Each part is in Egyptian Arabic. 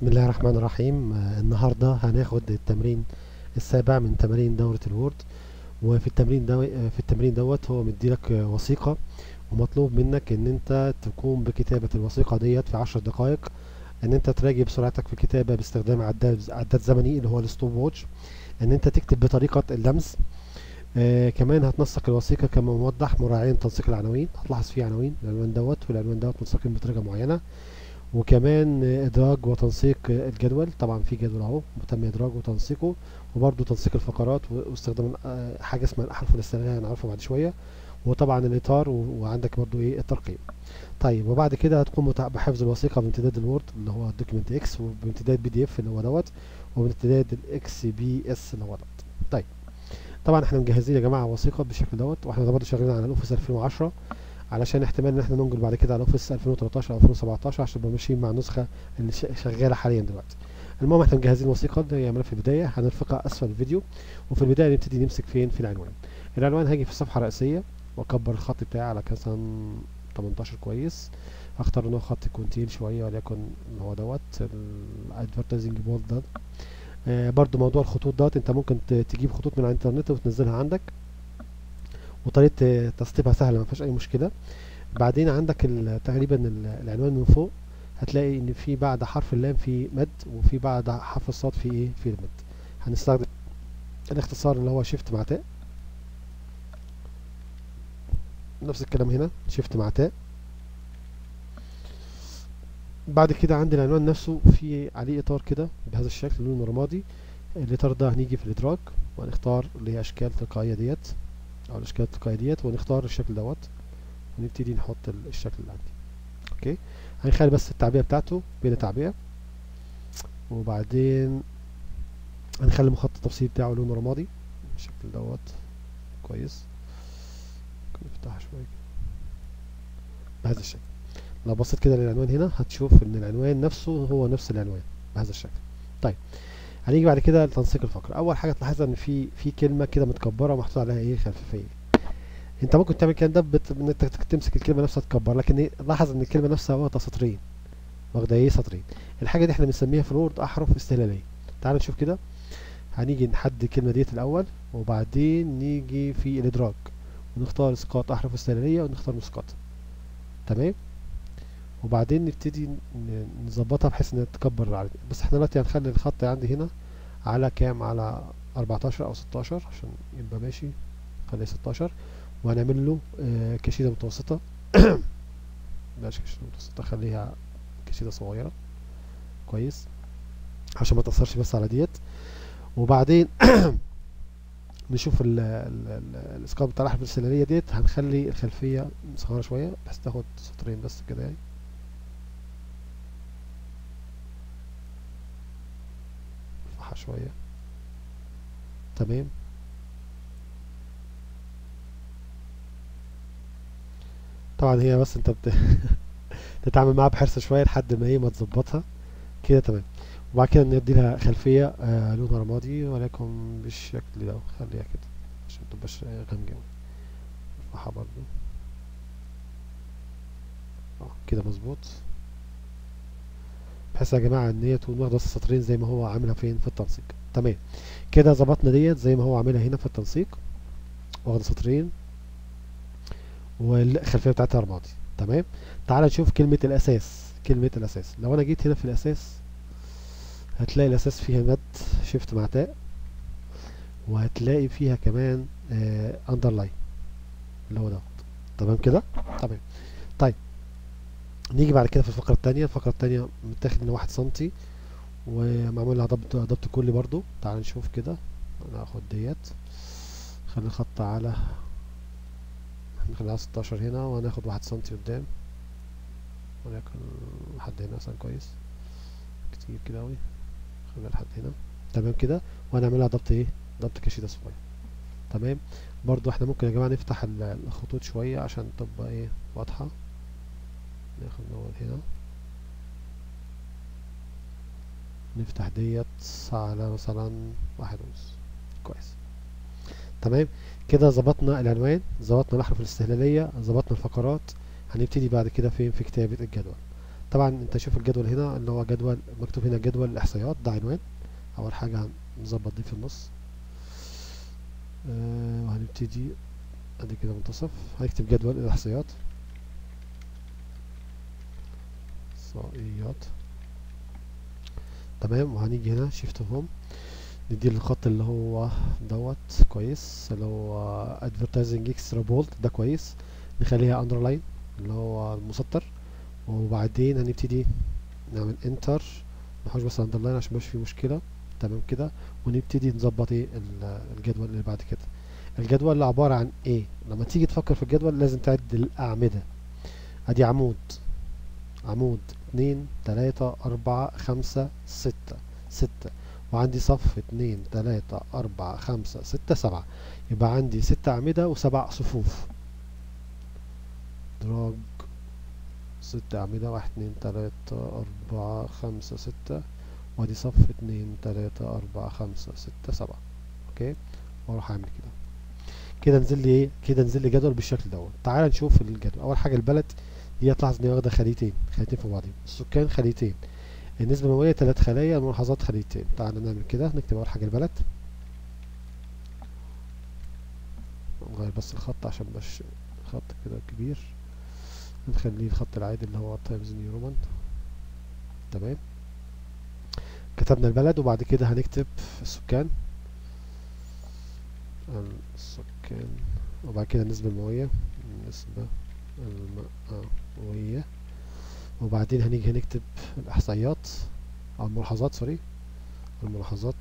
بسم الله الرحمن الرحيم آه، النهارده هناخد التمرين السابع من تمارين دورة الوورد وفي التمرين دو... آه، في التمرين دوت هو مديلك آه، وثيقة ومطلوب منك ان انت تقوم بكتابة الوثيقة ديت في عشر دقائق ان انت تراجع بسرعتك في الكتابة باستخدام عداد عداد زمني اللي هو الستوب ووتش ان انت تكتب بطريقة اللمس آه كمان هتنسق الوثيقة كما موضح مراعيا تنسيق العناوين هتلاحظ فيه عناوين العنوان دوت والعنوان دوت منسقين بطريقة معينة وكمان ادراج وتنسيق الجدول طبعا في جدول اهو تم ادراجه وتنسيقه وبرده تنسيق الفقرات واستخدام آه، حاجه اسمها الاحرف الاستغلاليه هنعرفها بعد شويه وطبعا الاطار و- وعندك برضو ايه الترقيم طيب وبعد كده هتقوم متع- بحفظ الوثيقه بامتداد الوورد اللي هو الدوكيمنت اكس وبامتداد بي دي اف اللي هو دوت وبامتداد الاكس بي اس اللي هو دوت طيب طبعا احنا مجهزين يا جماعه وثيقه بالشكل دوت واحنا برضه شغالين على الاوفيس 2010 علشان احتمال ان احنا ننقل بعد كده على اوفيس 2013 او 2017 عشان نبقى ماشيين مع النسخه اللي ش- شغاله حاليا دلوقتي المهم احنا مجهزين وثيقه اللي هيعملها في البدايه هنرفقها اسفل الفيديو وفي البدايه نبتدي نمسك فين في العنوان العنوان هاجي في الصفحه الرئيسيه واكبر الخط بتاعي على مثلا 18 كويس اختار ان هو خط يكون تقيل شويه وليكن اللي هو دوت الادفرتايزنج بولد ده آه برضو موضوع الخطوط دوت انت ممكن ت- تجيب خطوط من على الانترنت وتنزلها عندك وطريقه آه، تسطيبها سهله ما فيهاش اي مشكله بعدين عندك ال- تقريبا ال- العنوان من فوق هتلاقي ان في بعد حرف اللام في مد وفي بعد حرف الصاد في ايه في المد هنستخدم الاختصار اللي هو شيفت مع تاء نفس الكلام هنا شيفت مع تاء بعد كده عندي العنوان نفسه في عليه اطار كده بهذا الشكل لونه رمادي الاطار ده هنيجي في الادراج وهنختار اللي هي اشكال تلقائيه ديت او الاشكال التلقائيه ديت ونختار الشكل دوت ونبتدي نحط ال- الشكل اللي عندي اوكي هنخلي بس التعبئه بتاعته بلا تعبئه وبعدين هنخلي مخطط التفصيل بتاعه لونه رمادي بالشكل دوت كويس ممكن نفتحها شويه كده. بهذا الشكل لو بصيت كده للعنوان هنا هتشوف ان العنوان نفسه هو نفس العنوان بهذا الشكل طيب هنيجي بعد كده لتنسيق الفقره اول حاجه تلاحظها ان في في كلمه كده متكبره ومحطوط عليها ايه خلفيه انت ممكن تعمل الكلام ده بت... ان انت تمسك الكلمه نفسها تكبر لكن إيه؟ لاحظ ان الكلمه نفسها واخده سطرين واخده ايه سطرين الحاجه دي احنا بنسميها في الوورد احرف استهلاليه تعال نشوف كده هنيجي نحدد الكلمه ديت الاول وبعدين نيجي في الادراج ونختار اسقاط احرف استهلاليه ونختار مسقط تمام وبعدين نبتدي ن- نظبطها بحيث انها تكبر العدد بس احنا دلوقتي هنخلي الخط عندي هنا على كام على 14 او 16 عشان يبقى ماشي خليه 16 وهنعمل له آه، كشيدة متوسطة بلاش كشيدة متوسطة خليها كشيدة صغيرة كويس عشان ما تأثرش بس على ديت وبعدين نشوف ال ال ال الاسقاط بتاع الاحرف السلالية ديت هنخلي الخلفية صغيرة شوية بحيث تاخد سطرين بس كده يعني نرفعها شوية تمام طبعا هي بس انت بت... تتعامل معاها بحرص شوية لحد ما ايه ما تظبطها كده تمام وبعد كده ندي لها خلفية آه لونها رمادي ولكن بالشكل ده خليها كده عشان متبقاش غامقة أوي نرفعها برضو اه كده مظبوط بحيث يا جماعة ان هي تكون واخدة بس سطرين زي ما هو عاملها فين في التنسيق تمام كده ظبطنا ديت زي ما هو عاملها هنا في التنسيق واخدة سطرين والخلفية بتاعتها رمادي تمام تعال نشوف كلمة الأساس كلمة الأساس لو أنا جيت هنا في الأساس هتلاقي الأساس فيها مد شيفت مع تاء وهتلاقي فيها كمان آه أندرلاين اللي هو دوت تمام كده تمام طيب نيجي بعد كده في الفقرة التانية الفقرة التانية متاخد من واحد سنتي ومعمول لها ضبط ضبط كلي برضو تعال نشوف كده أنا هاخد ديت خلي الخط على نخليها 16 هنا وهناخد واحد سنتي قدام وليكن لحد هنا مثلا كويس كتير كده اوي خليها لحد هنا تمام كده وهنعملها ضبط ايه ضبط كشيدة صغير تمام برضو احنا ممكن يا جماعة نفتح ال- الخطوط شوية عشان تبقى ايه واضحة ناخد اول هنا نفتح ديت على مثلا واحد ونص كويس تمام كده ظبطنا العنوان ظبطنا الاحرف الاستهلالية ظبطنا الفقرات هنبتدي بعد كده فين في كتابة الجدول طبعا انت شوف الجدول هنا اللي هو جدول مكتوب هنا جدول الاحصائيات ده عنوان اول حاجة هنظبط دي في النص آه وهنبتدي ادي كده منتصف هنكتب جدول الاحصائيات احصائيات تمام وهنيجي هنا شيفت هوم ندي الخط اللي هو دوت كويس اللي هو ادفرتايزنج اكسترا بولد ده كويس نخليها اندرلاين اللي هو المسطر وبعدين هنبتدي نعمل انتر نحوش بس اندرلاين عشان مش في مشكله تمام كده ونبتدي نظبط ايه الجدول اللي بعد كده الجدول اللي عباره عن ايه لما تيجي تفكر في الجدول لازم تعد الاعمده ادي عمود عمود اتنين تلاتة أربعة خمسة ستة ستة وعندي صف اتنين تلاتة أربعة خمسة ستة سبعة يبقى عندي ست أعمدة وسبع صفوف دراج ست أعمدة واحد اتنين تلاتة أربعة خمسة ستة وادي صف اتنين تلاتة أربعة خمسة ستة سبعة اوكي واروح اعمل كده كده نزل لي ايه كده نزل لي جدول بالشكل دوت تعال نشوف الجدول اول حاجه البلد دي تلاحظ ان هي واخده خليتين خليتين في بعضهم السكان خليتين النسبه المئويه تلات خلايا الملاحظات خليتين تعال نعمل كده نكتب اول حاجه البلد نغير بس الخط عشان مش خط كده كبير نخليه الخط العادي اللي هو تايمز نيو رومان تمام كتبنا البلد وبعد كده هنكتب السكان السكان وبعد كده النسبة المئوية النسبة المئوية وبعدين هنيجي هنكتب الإحصائيات أو الملاحظات سوري الملاحظات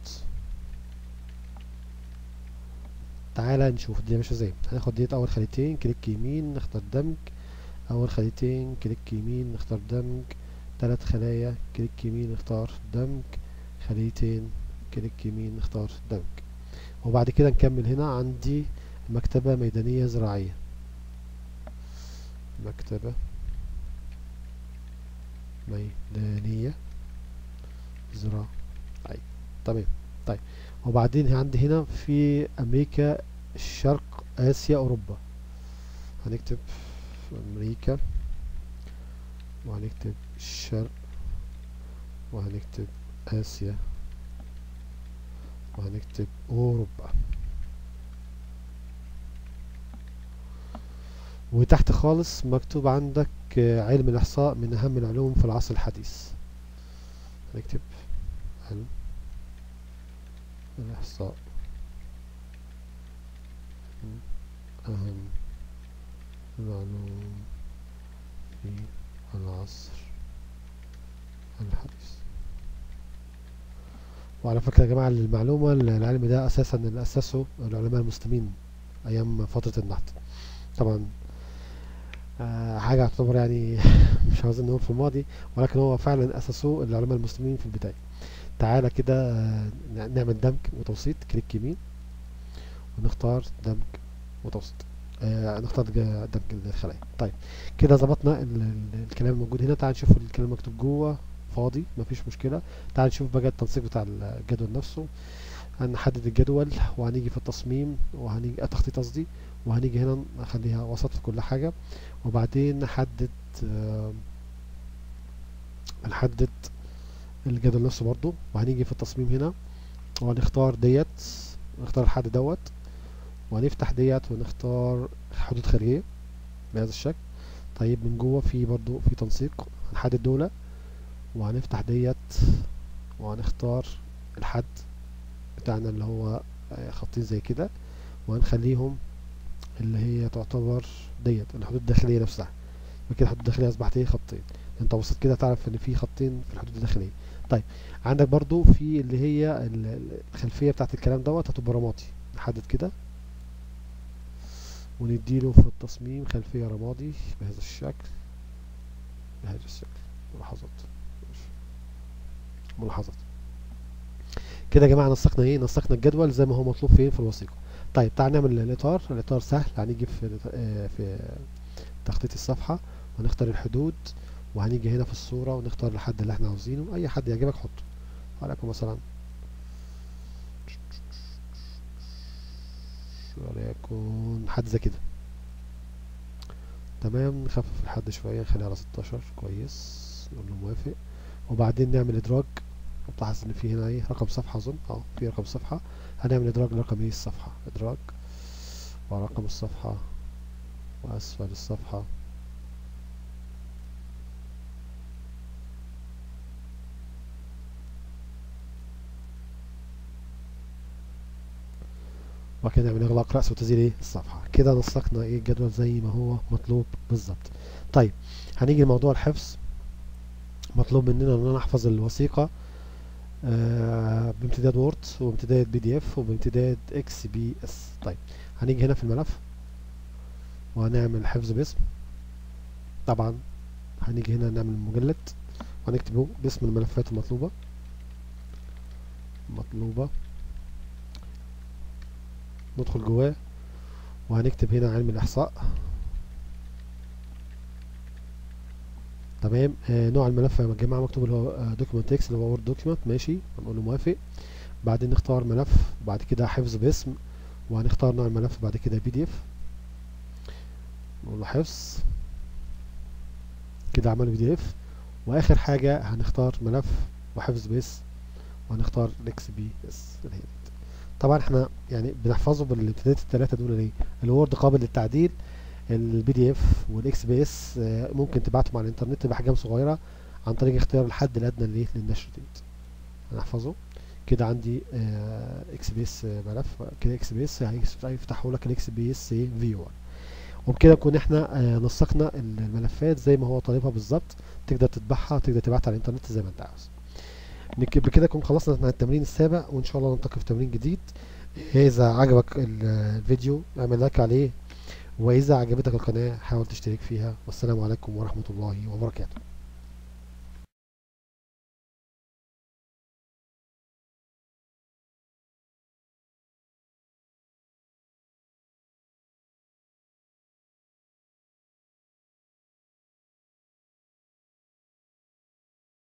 تعالى نشوف دي ماشية ازاي هناخد ديت أول خليتين كليك يمين نختار دمج أول خليتين كليك يمين نختار دمج تلات خلايا كليك يمين نختار دمج خليتين كليك يمين نختار دمج وبعد كده نكمل هنا عندي مكتبة ميدانية زراعية مكتبة ميدانية زراعية تمام طيب وبعدين عندي هنا في أمريكا شرق آسيا أوروبا هنكتب أمريكا وهنكتب الشرق وهنكتب آسيا وهنكتب أوروبا وتحت خالص مكتوب عندك علم الإحصاء من أهم العلوم في العصر الحديث هنكتب علم الإحصاء أهم العلوم في العصر الحديث وعلى فكرة يا جماعة المعلومة العلم ده أساسا اللي أسسه العلماء المسلمين أيام فترة النهضة طبعا آه حاجة تعتبر يعني مش عاوزين نقول في الماضي ولكن هو فعلا أسسوه العلماء المسلمين في البداية تعالى كده آه نعمل دمج وتوسيط كليك يمين ونختار دمج وتوسيط آه نختار دمج الخلايا طيب كده ظبطنا الكلام الموجود هنا تعال نشوف الكلام المكتوب جوه فاضي مفيش مشكلة تعال نشوف بقى التنسيق بتاع الجدول نفسه هنحدد الجدول وهنيجي في التصميم وهنيجي التخطيط قصدي وهنيجي هنا نخليها وسط في كل حاجة وبعدين نحدد آه نحدد الجدول نفسه برضو وهنيجي في التصميم هنا وهنختار ديت نختار الحد دوت وهنفتح ديت ونختار حدود خارجية بهذا الشكل طيب من جوه في برضو في تنسيق هنحدد دولة وهنفتح ديت وهنختار الحد بتاعنا اللي هو خطين زي كده وهنخليهم اللي هي تعتبر ديت الحدود الداخلية نفسها فكده الحدود الداخلية أصبحت ايه خطين انت بصيت كده تعرف ان في خطين في الحدود الداخلية طيب عندك برضو في اللي هي الخلفية بتاعت الكلام دوت هتبقى رمادي نحدد كده ونديله في التصميم خلفية رمادي بهذا الشكل بهذا الشكل ملاحظات ملاحظات كده يا جماعه نسقنا ايه نسقنا الجدول زي ما هو مطلوب فين في الوثيقه طيب تعال نعمل الاطار الاطار سهل هنيجي في في تخطيط الصفحه ونختار الحدود وهنيجي هنا في الصوره ونختار الحد اللي احنا عاوزينه اي حد يعجبك حطه ولكن مثلا وليكن حد زي كده تمام نخفف الحد شويه نخليه على 16 كويس نقول له موافق وبعدين نعمل ادراج تلاحظ ان في هنا ايه رقم صفحة اظن اه في رقم صفحة هنعمل ادراج لرقم ايه الصفحة ادراج ورقم الصفحة واسفل الصفحة وبعد كده نعمل اغلاق رأس وتسجيل ايه الصفحة كده نسقنا ايه الجدول زي ما هو مطلوب بالظبط طيب هنيجي لموضوع الحفظ مطلوب مننا ان انا احفظ الوثيقة آه بامتداد وورد وبامتداد بي دي اف وبامتداد اكس بي اس طيب هنيجي هنا في الملف وهنعمل حفظ باسم طبعا هنيجي هنا نعمل مجلد وهنكتبه باسم الملفات المطلوبة مطلوبة ندخل جواه وهنكتب هنا علم الإحصاء تمام آه نوع الملف يا جماعة مكتوب اللي هو دوكيمنت اكس اللي هو وورد دوكيمنت ماشي هنقول له موافق بعدين نختار ملف بعد كده حفظ باسم وهنختار نوع الملف بعد كده بي دي اف نقول له حفظ كده عمل بي دي اف واخر حاجة هنختار ملف وحفظ باسم وهنختار الاكس بي اس اللي هي طبعا احنا يعني بنحفظه بالامتدادات الثلاثه دول ليه الوورد قابل للتعديل البي دي اف والاكس بي اس ممكن تبعتهم على الانترنت باحجام صغيره عن طريق اختيار الحد الادنى ليه للنشر ديت هنحفظه كده عندي اكس بي اس ملف كده اكس بي اس هيفتحوا لك الاكس بي اس فيور وبكده نكون احنا نسقنا الملفات زي ما هو طالبها بالظبط تقدر تطبعها تقدر تبعتها على الانترنت زي ما انت عاوز بكده نكون خلصنا مع التمرين السابع وان شاء الله نلتقي في تمرين جديد اذا عجبك الفيديو اعمل لايك عليه واذا عجبتك القناه حاول تشترك فيها والسلام عليكم ورحمه الله وبركاته